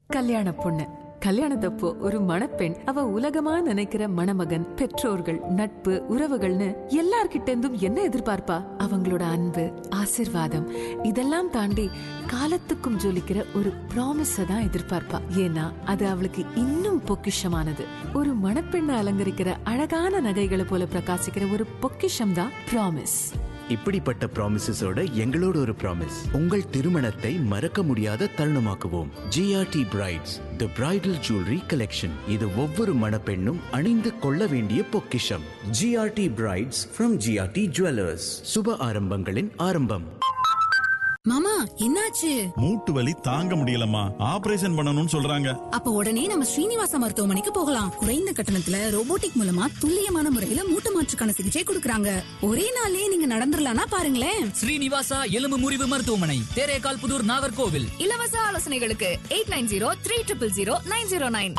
கல்யாண பொண்ணு கல்யாணத்தப்போ ஒரு மணப்பெண் அவ உலகமா நினைக்கிற மணமகன் பெற்றோர்கள் நட்பு உறவுகள்னு எல்லார்கிட்ட இருந்தும் என்ன எதிர்பார்ப்பா அவங்களோட அன்பு ஆசிர்வாதம் இதெல்லாம் தாண்டி காலத்துக்கும் ஜொலிக்கிற ஒரு ப்ராமிஸ தான் எதிர்பார்ப்பா ஏன்னா அது அவளுக்கு இன்னும் பொக்கிஷமானது ஒரு மணப்பெண்ணை அலங்கரிக்கிற அழகான நகைகளை போல பிரகாசிக்கிற ஒரு பொக்கிஷம் தான் ப்ராமிஸ் இப்படிப்பட்ட ப்ராமிசஸோட எங்களோட ஒரு ப்ராமிஸ் உங்கள் திருமணத்தை மறக்க முடியாத தருணமாக்குவோம் GRT brides the bridal jewellery collection இது ஒவ்வொரு மணப்பெண்ணும் அணிந்து கொள்ள வேண்டிய பொக்கிஷம் GRT brides from GRT jewellers சுப ஆரம்பங்களின் ஆரம்பம் மாமா என்னாச்சு மூட்டு வலி தாங்க முடியலம்மா ஆபரேஷன் பண்ணணும்னு சொல்றாங்க அப்ப உடனே நம்ம ஸ்ரீனிவாச மருத்துவமனைக்கு போகலாம் குறைந்த கட்டணத்துல ரோபோட்டிக் மூலமா துல்லியமான முறையில மூட்டு மாற்றுக்கான சிகிச்சை கொடுக்கறாங்க ஒரே நாள்லயே நீங்க நடந்துடலாம்னா பாருங்களேன் ஸ்ரீனிவாசா எலும்பு முறிவு மருத்துவமனை தேரேகால் புதூர் நாகர்கோவில் இலவச ஆலோசனைகளுக்கு eight nine zero three triple zero nine zero nine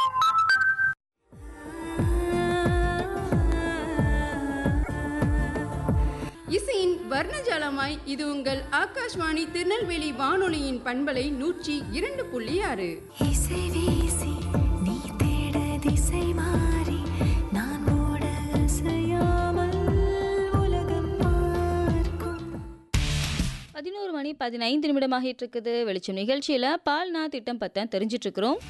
இசையின் வர்ணஜாலமாய் இது உங்கள் ஆகாஷ்வாணி திருநெல்வேலி வானொலியின் பண்பலை நூற்றி இரண்டு புள்ளி ஆறு இசை வீசி நீ தேட திசை மாறி நான் ஓட அசையாமல் உலகம் பார்க்கும் பதினோரு மணி பதினைந்து நிமிடமாகிட்டு இருக்குது வெளிச்சம் நிகழ்ச்சியில் பால்னா திட்டம் பற்றி தெரிஞ்சிட்டு இருக்கிறோம்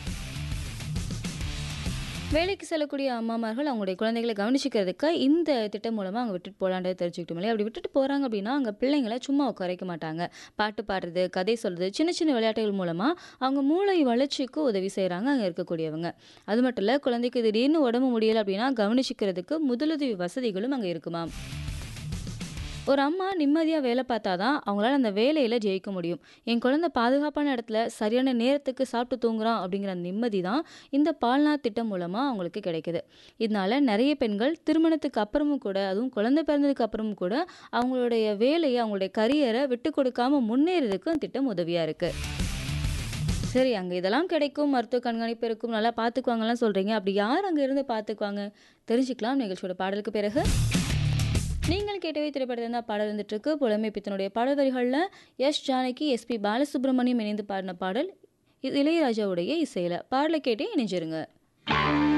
வேலைக்கு செல்லக்கூடிய அம்மாமார்கள் அவங்களுடைய குழந்தைகளை கவனிச்சிக்கிறதுக்கு இந்த திட்டம் மூலமாக அவங்க விட்டுட்டு போகலான்றது தெரிஞ்சுக்கிட்டோம் இல்லையா அப்படி விட்டுட்டு போகிறாங்க அப்படின்னா அங்கே பிள்ளைங்களை சும்மா உட்காரைக்க மாட்டாங்க பாட்டு பாடுறது கதை சொல்கிறது சின்ன சின்ன விளையாட்டுகள் மூலமாக அவங்க மூளை வளர்ச்சிக்கு உதவி செய்கிறாங்க அங்கே இருக்கக்கூடியவங்க அது மட்டும் இல்லை குழந்தைக்கு திடீர்னு உடம்பு முடியலை அப்படின்னா கவனிச்சிக்கிறதுக்கு முதலுதவி வசதிகளும் அங்கே இருக்குமா ஒரு அம்மா நிம்மதியாக வேலை பார்த்தா தான் அவங்களால அந்த வேலையில் ஜெயிக்க முடியும் என் குழந்தை பாதுகாப்பான இடத்துல சரியான நேரத்துக்கு சாப்பிட்டு தூங்குறான் அப்படிங்கிற அந்த நிம்மதி தான் இந்த பால்நா திட்டம் மூலமாக அவங்களுக்கு கிடைக்குது இதனால நிறைய பெண்கள் திருமணத்துக்கு அப்புறமும் கூட அதுவும் குழந்தை பிறந்ததுக்கு அப்புறமும் கூட அவங்களுடைய வேலையை அவங்களுடைய கரியரை விட்டு கொடுக்காம முன்னேறதுக்கு அந்த திட்டம் உதவியாக இருக்குது சரி அங்கே இதெல்லாம் கிடைக்கும் மருத்துவ கண்காணிப்பு இருக்கும் நல்லா பார்த்துக்குவாங்கலாம் சொல்கிறீங்க அப்படி யார் அங்கே இருந்து பார்த்துக்குவாங்க தெரிஞ்சுக்கலாம் நிகழ்ச்சியோட பாடலுக்கு பிறகு நீங்கள் கேட்டவே திரைப்படத்தில் தான் பாடல் வந்துட்டு இருக்கு புலமை பித்தனுடைய பாடல் வரிகளில் எஸ் ஜானகி எஸ்பி பாலசுப்ரமணியம் இணைந்து பாடின பாடல் இது இளையராஜாவுடைய இசையில் பாடலை கேட்டே இணைஞ்சிருங்க